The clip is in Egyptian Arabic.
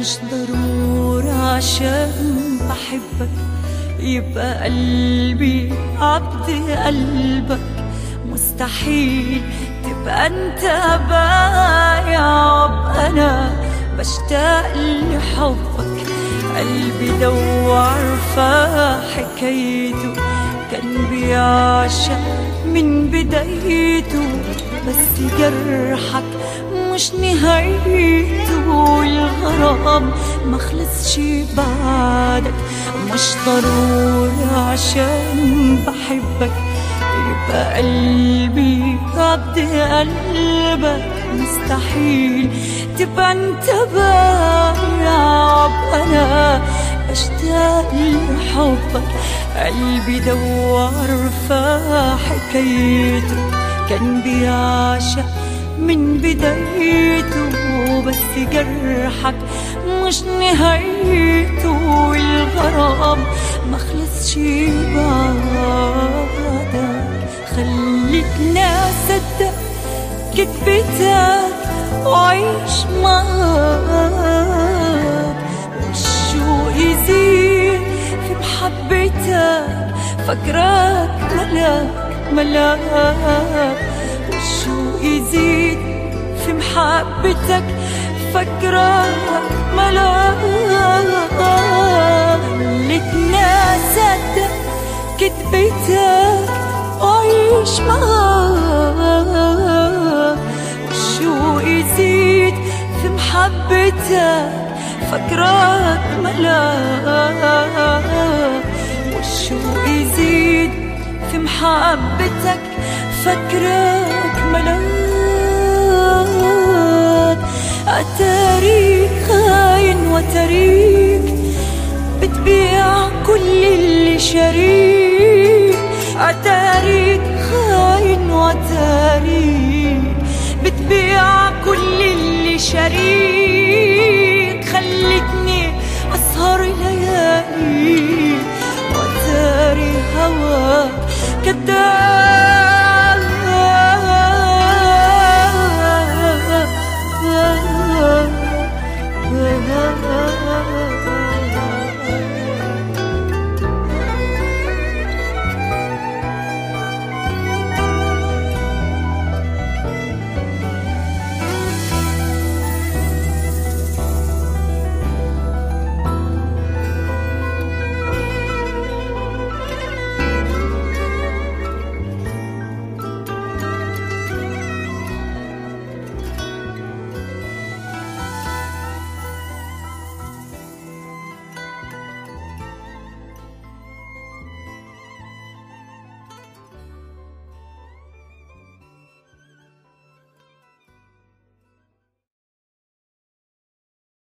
مش ضروري عشان بحبك يبقى قلبي عبد قلبك مستحيل تبقى انت بايع وابقى انا بشتاق لحبك قلبي ده وعارفة حكايته كان بيعشق من بدايته بس جرحك مش نهايته الغرام ما خلصش بعدك مش ضروري عشان بحبك يبقى قلبي عبد قلبك مستحيل تبقى انت بايع انا بشتاق لحبك قلبي ده وعارفة حكايته كان بيعشق من بدايته بس جرحك مش نهايته الغرام ما خلصش بعدك خلتني اصدق كدبتك وعيش معاك والشوق يزيد في محبتك فاكراك ملاك ملاك والشوق يزيد في محبتك فاكراك ملاك خلتني اصدق كدبتك وعيش معاك الشوق يزيد في محبتك فاكراك ملاك والشوق يزيد في محبتك فاكراك ملاك أتاريك خاين وتريك بتبيع كل اللي شريك أتاريك خاين وتاريك بتبيع كل اللي شريك